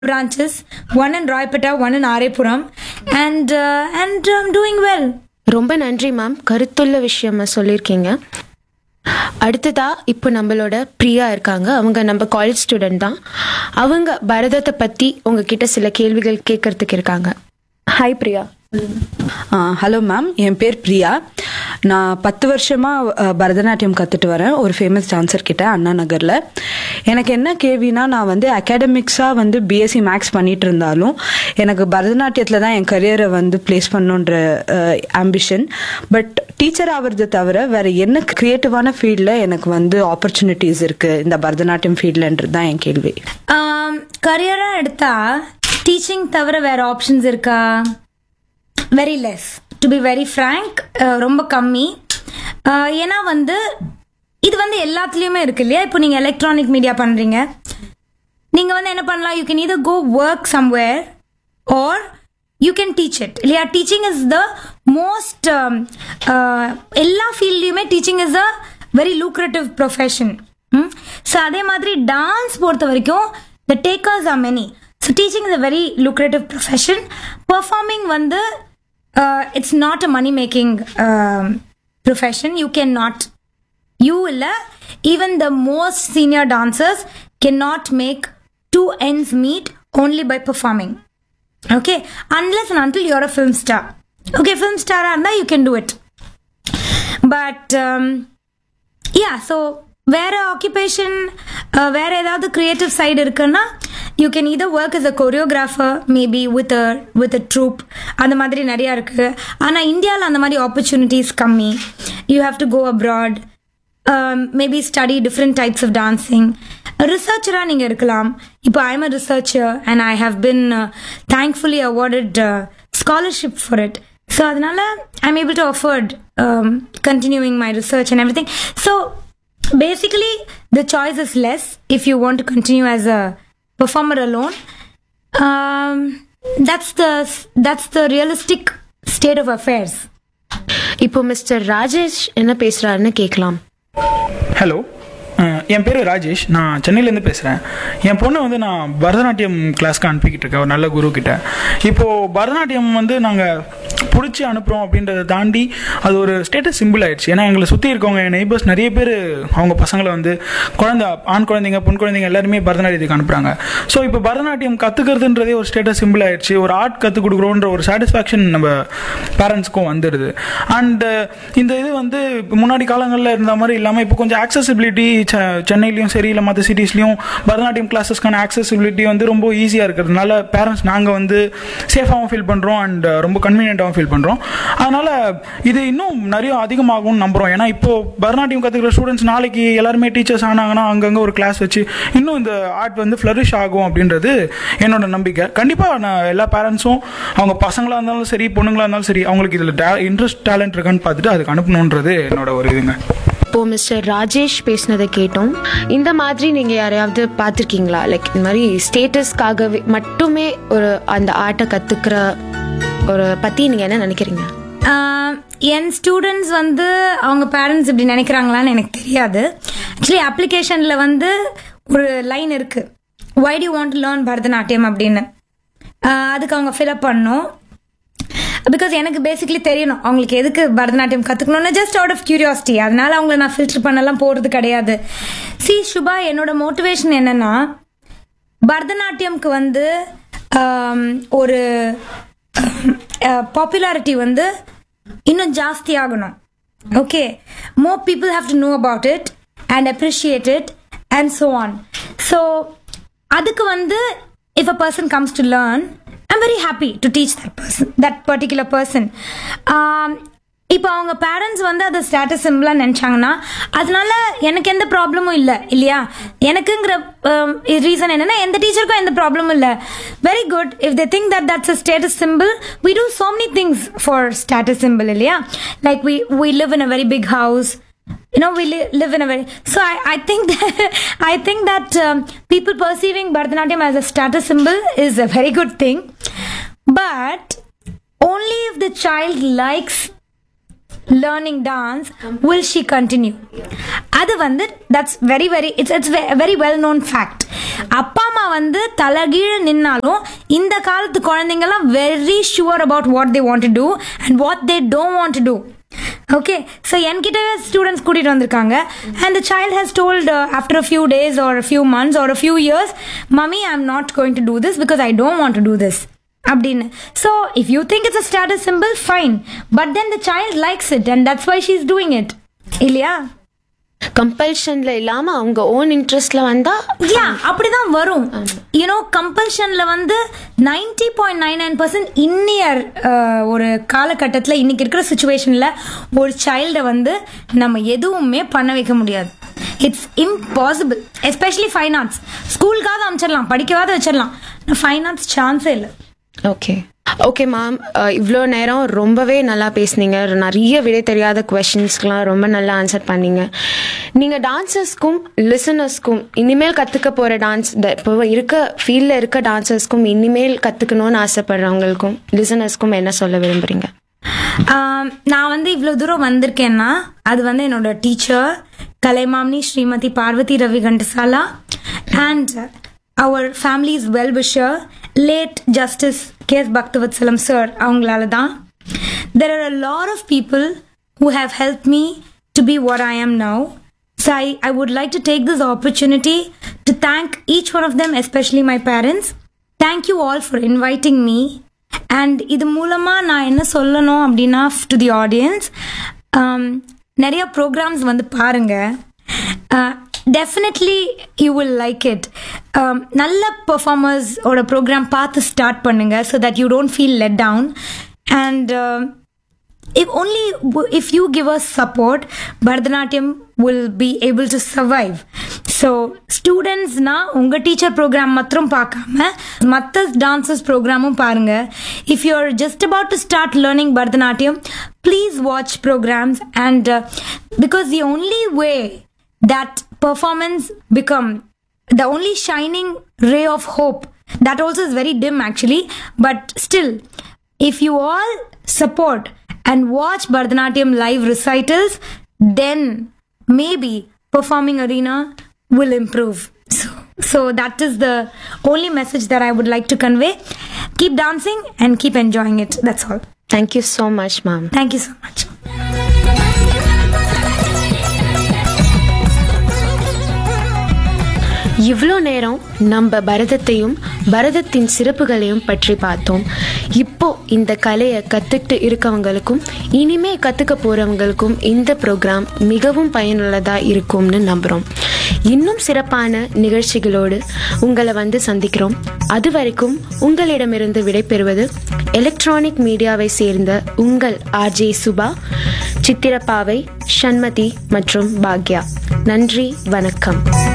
branches, one in Roypeta, one in Arepuram, and uh, and I'm doing well. ரொம்ப நன்றி ma'am கருத்துள்ள விஷயமா சொல்லியிருக்கீங்க அடுத்ததா இப்போ நம்மளோட பிரியா இருக்காங்க அவங்க நம்ம காலேஜ் ஸ்டூடெண்ட் தான் அவங்க பரதத்தை பத்தி உங்ககிட்ட சில கேள்விகள் கேட்கறதுக்கு இருக்காங்க ஹாய் பிரியா ஹலோ மேம் என் பேர் பிரியா நான் பத்து வருஷமாக அஹ், பரதநாட்டியம் கற்றுட்டு வரேன் ஒரு ஃபேமஸ் டான்சர் கிட்ட அண்ணா நகரில் எனக்கு என்ன கேள்வினா நான் வந்து அகாடமிக்ஸாக வந்து பிஎஸ்சி மேக்ஸ் பண்ணிட்டு இருந்தாலும் எனக்கு பரதநாட்டியத்தில் தான் என் கரியரை வந்து ப்ளேஸ் பண்ணுன்ற ஆம்பிஷன் பட் டீச்சர் ஆகிறது தவிர வேற என்ன கிரியேட்டிவான ஃபீல்டில் எனக்கு வந்து ஆப்பர்ச்சுனிட்டிஸ் இருக்குது இந்த பரதநாட்டியம் ஃபீல்டுன்றது தான் என் கேள்வி கரியராக எடுத்தா டீச்சிங் தவிர வேற ஆப்ஷன்ஸ் இருக்கா very less to be very frank ரொம்ப கம்மி Uh, ஏன்னா வந்து இது வந்து எல்லாத்துலேயுமே இருக்கு இல்லையா இப்போ நீங்கள் எலக்ட்ரானிக் மீடியா பண்ணுறீங்க நீங்கள் வந்து என்ன பண்ணலாம் you can either go work somewhere or you can teach it இல்லையா டீச்சிங் இஸ் த மோஸ்ட் எல்லா ஃபீல்ட்லையுமே teaching is a very lucrative profession so அதே மாதிரி டான்ஸ் பொறுத்த வரைக்கும் the takers are many so teaching is a very lucrative profession performing வந்து it's not a money making profession you can not you illa even the most senior dancers cannot make two ends meet only by performing okay unless and until you're a film star okay film star and you can do it but um, yeah so வேற occupation வேற ஏதாவது creative side இருக்குன்னா you can either work as a choreographer maybe with with a troupe அந்த மாதிரி நிறையா இருக்கு ஆனால் இந்தியாவில் அந்த மாதிரி ஆப்பர்ச்சுனிட்டிஸ் கம்மி you have to go abroad maybe study different types of dancing ரிசர்ச்சராக நீங்கள் இருக்கலாம் இப்போ I am a researcher and I have been thankfully awarded scholarship for it so அதனால I am able to afford continuing my research and everything so basically the choice is less if you want to continue as a performer alone um, that's the that's the realistic state of affairs இப்போ mister Rajesh என்ன பேசுறாருன்னு கேட்கலாம் hello அஹ், என் பேர் ராஜேஷ் நான் சென்னையிலேருந்து பேசுகிறேன் என் பொண்ணை வந்து நான் பரதநாட்டியம் கிளாஸ்க்கு அனுப்பிக்கிட்டு இருக்கேன் ஒரு நல்ல குரு கிட்ட இப்போது பரதநாட்டியம் வந்து நாங்கள் பிடிச்சி அனுப்புகிறோம் அப்படின்றத தாண்டி அது ஒரு ஸ்டேட்டஸ் சிம்பிள் ஆயிடுச்சு ஏன்னா எங்களை சுற்றி இருக்கவங்க என் நெய்பர்ஸ் நிறைய பேர் அவங்க பசங்களை வந்து குழந்தை ஆண் குழந்தைங்க பொன் குழந்தைங்க எல்லாருமே பரதநாட்டியத்துக்கு அனுப்புகிறாங்க ஸோ இப்போ பரதநாட்டியம் கற்றுக்கிறதுன்றதே ஒரு ஸ்டேட்டஸ் சிம்பிள் ஆயிடுச்சு ஒரு ஆர்ட் கற்றுக் கொடுக்குறோன்ற ஒரு சாட்டிஸ்ஃபேக்ஷன் நம்ம பேரண்ட்ஸ்க்கும் வந்துடுது அண்ட் இந்த இது வந்து முன்னாடி காலங்களில் இருந்த மாதிரி இல்லாமல் இப்போ கொஞ்சம் ஆக்சசிபிலிட்டி சென்னையிலையும் சரி இல்லை மற்ற சிட்டிஸ்லையும் பரதநாட்டியம் கிளாஸஸ்க்கான ஆக்சசிபிலிட்டி வந்து ரொம்ப ஈஸியாக இருக்கிறதுனால பேரண்ட்ஸ் நாங்கள் வந்து சேஃபாகவும் ஃபீல் பண்ணுறோம் அண்ட் ரொம்ப கன்வீனியண்ட்டாகவும் ஃபீல் பண்ணுறோம் அதனால் இது இன்னும் நிறைய அதிகமாகும்னு நம்புகிறோம் ஏன்னா இப்போ பரதநாட்டியம் கற்றுக்கிற ஸ்டூடெண்ட்ஸ் நாளைக்கு எல்லாருமே டீச்சர்ஸ் ஆனாங்கன்னா அங்கங்கே ஒரு கிளாஸ் வச்சு இன்னும் இந்த ஆர்ட் வந்து ஃப்ளரிஷ் ஆகும் அப்படின்றது என்னோட நம்பிக்கை கண்டிப்பாக நான் எல்லா பேரண்ட்ஸும் அவங்க பசங்களாக இருந்தாலும் சரி பொண்ணுங்களா இருந்தாலும் சரி அவங்களுக்கு இதில் இன்ட்ரெஸ்ட் டேலண்ட் இருக்கான்னு பார்த்துட்டு அதுக்கு அனுப்பணுன்றது என்னோட ஒரு இதுங்க இப்போ மிஸ்டர் ராஜேஷ் பேசினதை கேட்டோம் இந்த மாதிரி நீங்க யாரையாவது பார்த்துருக்கீங்களா லைக் இந்த மாதிரி ஸ்டேட்டஸ்க்காகவே மட்டுமே ஒரு அந்த ஆர்ட்டை கத்துக்கிற ஒரு பத்தி நீங்க என்ன நினைக்கிறீங்க ஆஹ் என் ஸ்டூடெண்ட்ஸ் வந்து அவங்க பேரண்ட்ஸ் இப்படி நினைக்கிறாங்களான்னு எனக்கு தெரியாது ஆக்சுவலி அப்ளிகேஷனில் வந்து ஒரு லைன் இருக்கு why do want learn Bharatanatyam அப்படின்னு ஆஹ் அதுக்கு அவங்க ஃபில்அப் பண்ணணும் பிகாஸ் எனக்கு பேசிக்கலி தெரியணும் அவங்களுக்கு எதுக்கு பரதநாட்டியம் கற்றுக்கணும்னு ஜஸ்ட் அவுட் ஆஃப் கியூரியாசிட்டி அதனால அவங்கள நான் ஃபில்டர் பண்ணலாம் போகிறது கிடையாது சி சுபா என்னோட மோட்டிவேஷன் என்னன்னா பரதநாட்டியம்க்கு வந்து ஆம், ஒரு பாப்புலாரிட்டி வந்து இன்னும் ஜாஸ்தி ஆகணும் okay more people have to know about it and appreciate it and so on so அதுக்கு வந்து if a person comes to learn I'm very happy to teach that person that particular person இப்போ அவங்க parents வந்து அதை status சிம்பிளாக நினச்சாங்கன்னா அதனால எனக்கு எந்த ப்ராப்ளமும் இல்லை இல்லையா எனக்குங்கிற ரீசன் என்னன்னா எந்த டீச்சருக்கும் எந்த ப்ராப்ளமும் இல்லை very good if they think that that's a status symbol we do so many things for status symbol இல்லையா like we we live in a very big house you know we li- live in a very so i, I think that, i think that um, people perceiving bharatanatyam as a status symbol is a very good thing but only if the child likes learning dance will she continue அது வந்து that's very very it's it's very well known fact அப்பா அம்மா வந்து தலைகீழ நின்னாலும் இந்த காலத்து குழந்தைங்கலாம் very sure about what they want to do and what they don't want to do okay so என்கிட்ட ஸ்டூடெண்ட்ஸ் கூட்டிகிட்டு வந்திருக்காங்க and the child has told after a few days or few months or few years mummy I am not going to do this because I don't want to do this அப்படின்னு so if you think it's a status symbol fine but then the child likes it and that's why she is doing it இல்லையா கம்பல்ஷன்ல இல்லாம அவங்க own இன்ட்ரெஸ்ட்ல வந்தா யா அப்படிதான் வரும் you know கம்பல்ஷன்ல வந்து ninety point nine nine percent இன்னியர் ஒரு காலகட்டத்தில் இன்னைக்கு இருக்கிற சுச்சுவேஷன்ல ஒரு சைல்டை வந்து நம்ம எதுவுமே பண்ண வைக்க முடியாது it's impossible especially fine arts ஸ்கூலுக்காவது அமைச்சிடலாம் படிக்கவாத வச்சிடலாம் ஃபைன் ஆர்ட்ஸ் சான்ஸே இல்லை ஓகே ஓகே மேம் இவ்வளோ நேரம் ரொம்பவே நல்லா பேசுனீங்க நிறைய விடை தெரியாத கொஷின்ஸ்க்கெலாம் ரொம்ப நல்லா ஆன்சர் பண்ணீங்க நீங்கள் டான்சர்ஸ்க்கும் லிசனர்ஸ்க்கும் இனிமேல் கற்றுக்க போகிற டான்ஸ் இப்போ இருக்க ஃபீல்டில் இருக்க டான்சர்ஸ்க்கும் இனிமேல் கற்றுக்கணும்னு ஆசைப்படுறவங்களுக்கும் லிசனர்ஸ்க்கும் என்ன சொல்ல விரும்புகிறீங்க ஆம், நான் வந்து இவ்வளோ தூரம் வந்திருக்கேன்னா அது வந்து என்னோட teacher Kalaimamani Srimathi Parvathi Ravi Ghantasala and our families well wisher late Justice K S Bhakthavatsalam sir அவங்களால தான் there are a lot of people who have helped me to be what I am now. So I, I would like to take this opportunity to thank each one of them, especially my parents. Thank you all for inviting me. And இது மூலமா நான் என்ன சொல்லணும் அப்படின்னா to the audience நிறைய programs வந்து பாருங்க definitely you will like it நல்ல பெர்ஃபார்மர்ஸோட ப்ரோக்ராம் பார்த்து ஸ்டார்ட் பண்ணுங்க so that you don't feel let down and if only w- if you give us support bharatanatyam will be able to survive so students na உங்க teacher program மாத்திரம் பார்க்காம மற்ற dances ப்ரோக்ராமும் பாருங்க if you are just about to start learning Bharatanatyam please watch programs and because the only way that performance become the only shining ray of hope that also is very dim actually but still if you all support and watch Bharatanatyam live recitals, then maybe performing arena will improve. So, so that is the only message that I would like to convey. Keep dancing and keep enjoying it. That's all. Thank you so much ma'am Thank you so much. இவ்வளோ நேரம் நம்ம பரதத்தையும் பரதத்தின் சிறப்புகளையும் பற்றி பார்த்தோம் இப்போ இந்த கலையை கற்றுக்கிட்டு இருக்கவங்களுக்கும் இனிமே கற்றுக்க போகிறவங்களுக்கும் இந்த ப்ரோக்ராம் மிகவும் பயனுள்ளதாக இருக்கும்னு நம்புகிறோம் இன்னும் சிறப்பான நிகழ்ச்சிகளோடு உங்களை வந்து சந்திக்கிறோம் அது வரைக்கும் உங்களிடமிருந்து விடைபெறுவது எலக்ட்ரானிக் மீடியாவை சேர்ந்த உங்கள் ஆர்ஜே சுபா சித்திரப்பாவை ஷண்மதி மற்றும் பாக்யா நன்றி வணக்கம்